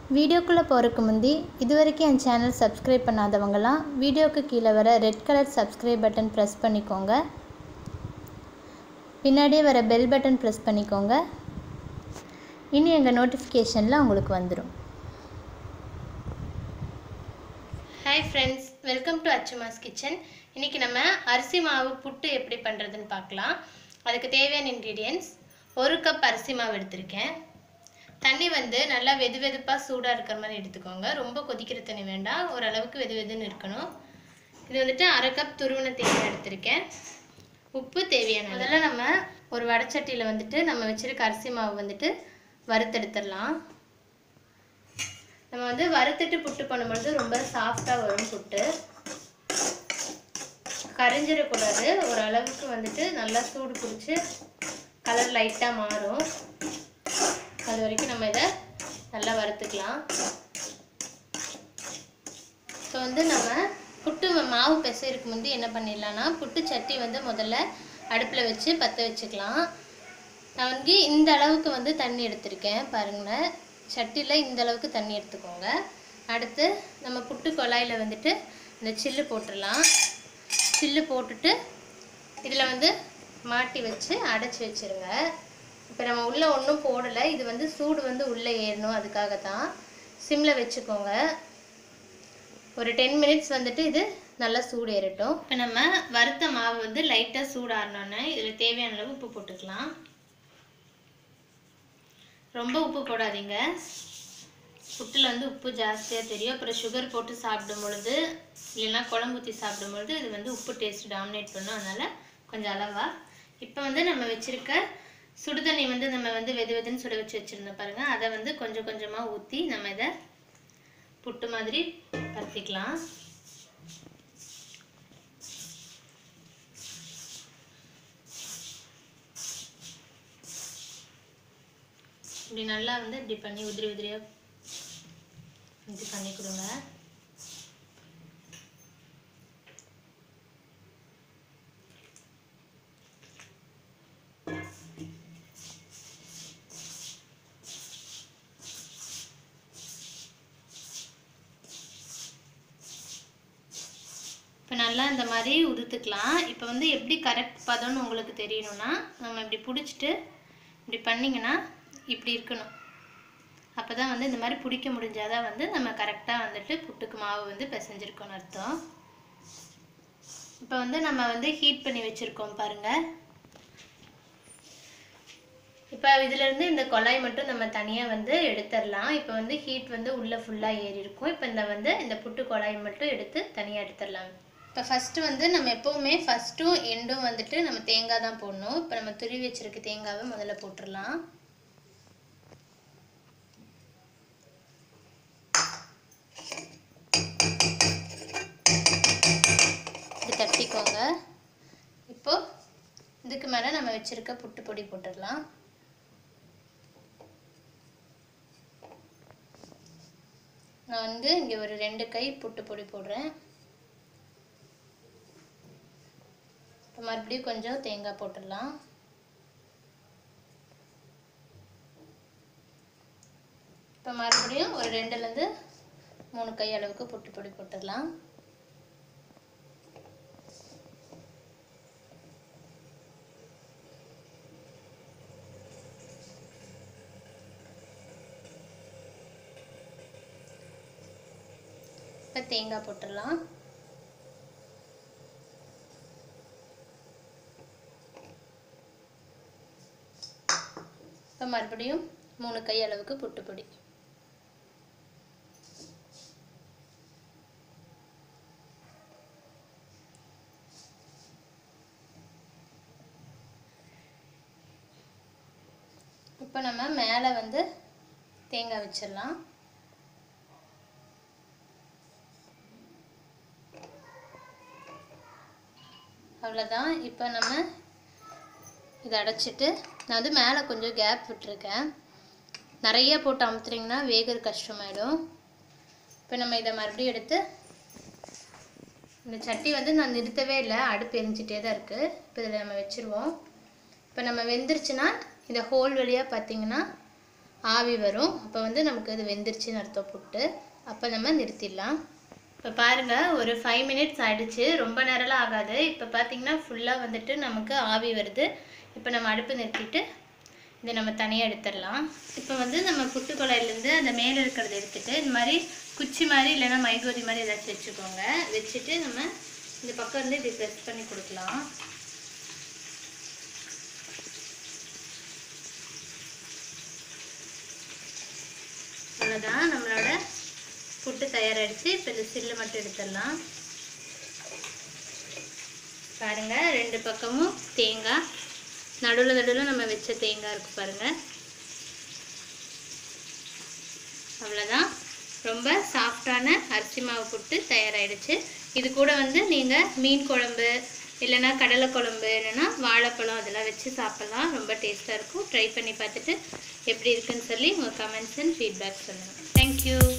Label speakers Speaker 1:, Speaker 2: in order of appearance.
Speaker 1: வீடியோக்குள்ளே போகிறதுக்கு முந்தி இது வரைக்கும் என் சேனல் சப்ஸ்கிரைப் பண்ணாதவங்கலாம் வீடியோக்கு கீழே வர red colour subscribe button press பண்ணிக்கோங்க பின்னாடியே வர பெல் பட்டன் ப்ரெஸ் பண்ணிக்கோங்க இனி எங்கள் நோட்டிஃபிகேஷனில் உங்களுக்கு வந்துடும் hi friends welcome to Achumas kitchen இன்றைக்கி நம்ம அரிசி மாவு புட்டு எப்படி பண்ணுறதுன்னு பார்க்கலாம் அதுக்கு தேவையான இன்க்ரீடியன்ஸ் ஒரு கப் அரிசி மாவு எடுத்திருக்கேன் தண்ணி வந்து நல்லா வெது வெதுப்பாக சூடாக இருக்கிற மாதிரி எடுத்துக்கோங்க ரொம்ப கொதிக்கிற தண்ணி வேண்டாம் ஓரளவுக்கு வெது வெதுன்னு இருக்கணும் இது வந்துட்டு அரை கப் துருவன தேங்காய் எடுத்திருக்கேன் உப்பு தேவையான முதல்ல நம்ம ஒரு வடச்சட்டியில் வந்துட்டு நம்ம வச்சுருக்க அரிசி மாவு வந்துட்டு வறுத்தெடுத்துடலாம் நம்ம வந்து வறுத்துட்டு புட்டு பண்ணும்பொழுது ரொம்ப சாஃப்டாக வரும் புட்டு கரைஞ்சிடக்கூடாது ஓரளவுக்கு வந்துட்டு நல்லா சூடு பிடிச்சி கலர் லைட்டாக மாறும் அது வரைக்கும் நம்ம இதை நல்லா வறுத்துக்கலாம் ஸோ வந்து நம்ம புட்டு மாவு பிசைறதுக்கு முந்தி என்ன பண்ணிடலாம்னா புட்டு சட்டி வந்து முதல்ல அடுப்பில் வச்சு பற்ற வச்சுக்கலாம் நான் வந்து இந்த அளவுக்கு வந்து தண்ணி எடுத்திருக்கேன் பாருங்களேன் சட்டியில் இந்த அளவுக்கு தண்ணி எடுத்துக்கோங்க அடுத்து நம்ம புட்டு குழாயில் வந்துட்டு இந்த சில்லு போட்டுடலாம் சில்லு போட்டுட்டு இதில் வந்து மாட்டி வச்சு அடைச்சி வச்சுருங்க இப்போ நம்ம உள்ளே ஒன்றும் போடலை இது வந்து சூடு வந்து உள்ளே ஏறணும் அதுக்காக தான் சிம்மில் வச்சுக்கோங்க ஒரு டென் மினிட்ஸ் வந்துட்டு இது நல்லா சூடு ஏறட்டும் இப்போ நம்ம வறுத்த மாவு வந்து லைட்டாக சூடாறினோன்னே இதில் தேவையான அளவு உப்பு போட்டுக்கலாம் ரொம்ப உப்பு போடாதீங்க புட்டில் வந்து உப்பு ஜாஸ்தியாக தெரியும் அப்புறம் சுகர் போட்டு சாப்பிடும் பொழுது இல்லைன்னா குழம்பு ஊற்றி சாப்பிடும் பொழுது இது வந்து உப்பு டேஸ்ட் டாமினேட் பண்ணும் அதனால் கொஞ்சம் அளவாக இப்போ வந்து நம்ம வச்சுருக்க சுடுதண்ணி வந்து நம்ம வந்து வெது வெதுன்னு சுட வச்சு வச்சுருந்தோம் பாருங்கள் அதை வந்து கொஞ்சம் கொஞ்சமாக ஊற்றி நம்ம இதை புட்டு மாதிரி பரத்திக்கலாம் இப்படி நல்லா வந்து இப்படி பண்ணி உதிரி உதிரியாக இது பண்ணி கொடுங்க இப்போ நல்லா இந்த மாதிரி உதுத்துக்கலாம் இப்போ வந்து எப்படி கரெக்ட் பதம்னு உங்களுக்கு தெரியணும்னா நம்ம இப்படி பிடிச்சிட்டு இப்படி பண்ணிங்கன்னா இப்படி இருக்கணும் அப்போ தான் வந்து இந்த மாதிரி பிடிக்க முடிஞ்சாதான் வந்து நம்ம கரெக்டாக வந்துட்டு புட்டுக்கு மாவு வந்து பிசைஞ்சிருக்கோன்னு அர்த்தம் இப்போ வந்து நம்ம வந்து ஹீட் பண்ணி வச்சுருக்கோம் பாருங்கள் இப்போ இதிலேருந்து இந்த குழாய் மட்டும் நம்ம தனியாக வந்து எடுத்துடலாம் இப்போ வந்து ஹீட் வந்து உள்ளே ஃபுல்லாக ஏறி இருக்கும் இப்போ இந்த வந்து இந்த புட்டு குழாய் மட்டும் எடுத்து தனியாக எடுத்துடலாம் இப்போ ஃபஸ்ட்டு வந்து நம்ம எப்போவுமே ஃபஸ்ட்டும் எண்டும் வந்துட்டு நம்ம தேங்காய் தான் போடணும் இப்போ நம்ம துருவி வச்சுருக்க தேங்காவை முதல்ல போட்டுடலாம் இது தட்டிக்கோங்க இப்போ இதுக்கு மேலே நம்ம வச்சுருக்க புட்டு பொடி போட்டுடலாம் நான் வந்து இங்கே ஒரு ரெண்டு கை புட்டு பொடி போடுறேன் இப்போ மறுபடியும் கொஞ்சம் தேங்காய் போட்டுடலாம் இப்போ மறுபடியும் ஒரு ரெண்டுலேருந்து மூணு கை அளவுக்கு புட்டு பொடி போட்டுடலாம் இப்போ தேங்காய் போட்டுடலாம் இப்போ மறுபடியும் மூணு கை அளவுக்கு புட்டுப்பொடி இப்போ நம்ம மேலே வந்து தேங்காய் வச்சிடலாம் அவ்வளோதான் இப்போ நம்ம இதை அடைச்சிட்டு நான் வந்து மேலே கொஞ்சம் கேப் விட்டுருக்கேன் நிறைய போட்டு அமுத்துறீங்கன்னா வேகிறது கஷ்டமாயிடும் இப்போ நம்ம இதை மறுபடியும் எடுத்து இந்த சட்டி வந்து நான் நிறுத்தவே இல்லை அடுப்பு எரிஞ்சிட்டே தான் இருக்குது இப்போ இதில் நம்ம வச்சுருவோம் இப்போ நம்ம வெந்துருச்சுன்னா இந்த ஹோல் வழியாக பார்த்தீங்கன்னா ஆவி வரும் அப்போ வந்து நமக்கு அது வெந்துருச்சுன்னு அர்த்தம் புட்டு அப்போ நம்ம நிறுத்திடலாம் இப்போ பாருங்கள் ஒரு ஃபைவ் மினிட்ஸ் ஆயிடுச்சு ரொம்ப நேரம்லாம் ஆகாது இப்போ பார்த்தீங்கன்னா ஃபுல்லாக வந்துட்டு நமக்கு ஆவி வருது இப்போ நம்ம அடுப்பு நிறுத்திட்டு இதை நம்ம தனியாக எடுத்துடலாம் இப்போ வந்து நம்ம புட்டு குழாயிலேருந்து அந்த மேலே இருக்கிறத எடுத்துட்டு இந்த மாதிரி குச்சி மாதிரி இல்லைன்னா மைகோதி மாதிரி ஏதாச்சும் வச்சுக்கோங்க வச்சுட்டு நம்ம இந்த பக்கம் வந்து இப்படி ப்ரெஸ் பண்ணி கொடுக்கலாம் அவ்வளோதான் நம்மளோட புட்டு தயாராகிடுச்சு இப்போ இந்த சில்லு மட்டும் எடுத்துடலாம் பாருங்க ரெண்டு பக்கமும் தேங்காய் நடுவில் நடுவில் நம்ம வச்ச தேங்காய் இருக்கு பாருங்க அவ்வளோதான் ரொம்ப சாஃப்டான அரிசி மாவு புட்டு தயாராகிடுச்சு இது கூட வந்து நீங்கள் மீன் குழம்பு இல்லைன்னா கடலை குழம்பு இல்லைன்னா வாழைப்பழம் அதெல்லாம் வச்சு சாப்பிட்லாம் ரொம்ப டேஸ்ட்டாக இருக்கும் ட்ரை பண்ணி பார்த்துட்டு எப்படி இருக்குன்னு சொல்லி உங்கள் கமெண்ட்ஸ் அண்ட் ஃபீட்பேக் சொல்லுங்கள் தேங்க்யூ